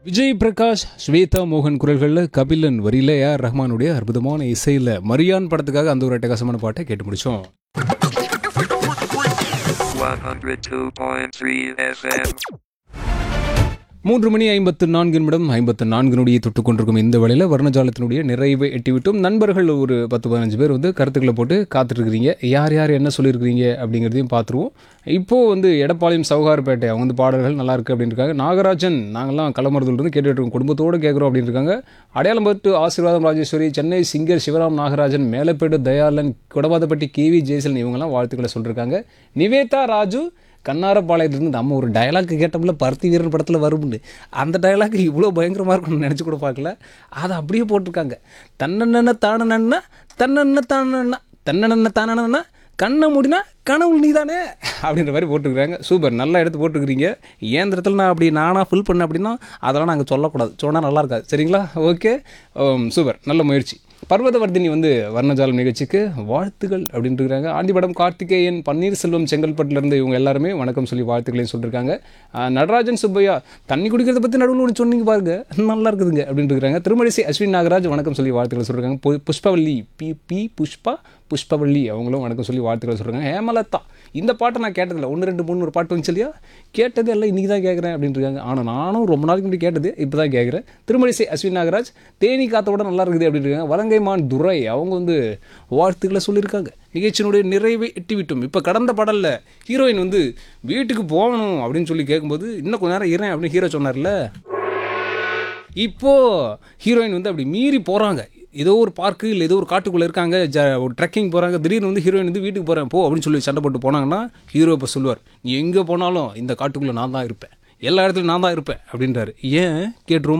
விஜய் பிரகாஷ் ஸ்வேதா மோகன் குரல்களில் கபிலன் வரியில ஏஆர் ரஹ்மானுடைய அற்புதமான இசையில் மரியான் படத்துக்காக அந்த ஒரு அட்டகாசமான பாட்டை கேட்டு முடிச்சோம் 102.3 FM. மூன்று மணி ஐம்பத்து நான்கு நிமிடம் ஐம்பத்து நான்கு நொடியை தொட்டு கொண்டிருக்கும் இந்த வேளையில் வர்ணஜாலத்தினுடைய நிறைவை எட்டிவிட்டும் நண்பர்கள் ஒரு பத்து பதினஞ்சு பேர் வந்து கருத்துக்களை போட்டு காத்துட்ருக்கிறீங்க யார் யார் என்ன சொல்லியிருக்கிறீங்க அப்படிங்கிறதையும் பார்த்துருவோம் இப்போது வந்து எடப்பாளையம் சவுகார்பேட்டை அவங்க வந்து பாடல்கள் நல்லா இருக்குது அப்படின்னு இருக்காங்க நாகராஜன் நாங்கள்லாம் களமரத்துலேருந்து கேட்டுட்டு இருக்கோம் குடும்பத்தோடு கேட்குறோம் அப்படின்னு இருக்காங்க Adayalampattu Asirvatham Rajeshwari Chennai singer Sivaram Nagarajan Melapedu Dayalan Kudavathapatti KV Jayasalan இவங்கெல்லாம் வாழ்த்துக்களை சொல்லியிருக்காங்க நிவேதா ராஜு கண்ணாரப்பாளையத்துலேருந்து நம்ம ஒரு டயலாக் கேட்டோம்ல பருத்தி வீரன் படத்தில் வரும்னு அந்த டயலாக் இவ்வளோ பயங்கரமாக இருக்கும்னு நினச்சி கூட பார்க்கல அதை அப்படியே போட்டிருக்காங்க தன்னண்ண தானண்ணா தன்னண்ண தானண்ணா தன்னண்ண தானண்ணா கண்ணை மூடினா கனவு நீதானே அப்படின்ற மாதிரி போட்டுருக்குறாங்க சூப்பர் நல்லா எடுத்து போட்டுருக்கிறீங்க இயந்திரத்தில் நான் அப்படி நானாக ஃபில் பண்ணேன் அப்படின்னா அதெல்லாம் நாங்கள் சொல்லக்கூடாது சொன்னால் நல்லா இருக்காது சரிங்களா ஓகே சூப்பர் நல்ல முயற்சி பர்வதவர்தினி வந்து வர்ணஜாலம் நிகழ்ச்சிக்கு வாழ்த்துகள் அப்படின்ட்டு இருக்காங்க ஆண்டிபடம் கார்த்திகேயன் பன்னீர்செல்வம் செங்கல்பட்டுலேருந்து இவங்க எல்லாருமே வணக்கம் சொல்லி வாழ்த்துக்களையும் சொல்லியிருக்காங்க ஆஹ் நடராஜன் சுப்பையா தண்ணி குடிக்கிறத பற்றி நடுவில் ஒன்று சொன்னீங்க பாருங்க நல்லா இருக்குதுங்க அப்படின்ட்டு இருக்காங்க திருமணிசை அஸ்வின் நாகராஜ் வணக்கம் சொல்லி வாழ்த்துக்கள் சொல்லியிருக்காங்க பு- புஷ்பவல்லி பி பி புஷ்பா புஷ்பவல்லி அவங்களும் வணக்கம் சொல்லி வாழ்த்துக்கள் சொல்கிறாங்க ஹேமலதா இந்த பாட்டை நான் கேட்டதில்ல ஒன்று ரெண்டு மூணு ஒரு பாட்டு வந்துச்சு இல்லையா கேட்டது எல்லாம் இன்றைக்கி தான் கேட்குறேன் அப்படின்ட்டு இருக்காங்க ஆனால் நானும் ரொம்ப நாளைக்கு முன்னாடி கேட்டது இப்போ தான் கேட்குறேன் திருமணிசை அஸ்வின் நாகராஜ் தேனி காத்தோட நல்லா இருக்குது அப்படின்னு இருக்காங்க வலங்கைமான் துரை அவங்க வந்து வாழ்த்துக்களை சொல்லியிருக்காங்க நிகழ்ச்சியினுடைய நிறைவை எட்டிவிட்டோம் இப்போ கடந்த பாடலில் ஹீரோயின் வந்து வீட்டுக்கு போகணும் அப்படின்னு சொல்லி கேட்கும்போது இன்னும் கொஞ்ச நேரம் இரேன் அப்படின்னு ஹீரோ சொன்னார்ல இப்போ ஹீரோயின் வந்து அப்படி மீறி போகிறாங்க ஏதோ ஒரு பார்க்கு இல்லை ஏதோ ஒரு காட்டுக்குள்ளே இருக்காங்க ஜ ஒரு ட்ரெக்கிங் போகிறாங்க திடீர்னு வந்து ஹீரோயின் வந்து வீட்டுக்கு போகிறேன் போ அப்படின்னு சொல்லி சண்டை போட்டு போனாங்கன்னா ஹீரோ இப்போ சொல்லுவார் நீ எங்கே போனாலும் இந்த காட்டுக்குள்ளே நான் தான் இருப்பேன் எல்லா இடத்துலையும் நான் தான் இருப்பேன் அப்படின்றாரு ஏன் கேட்டுருவோம்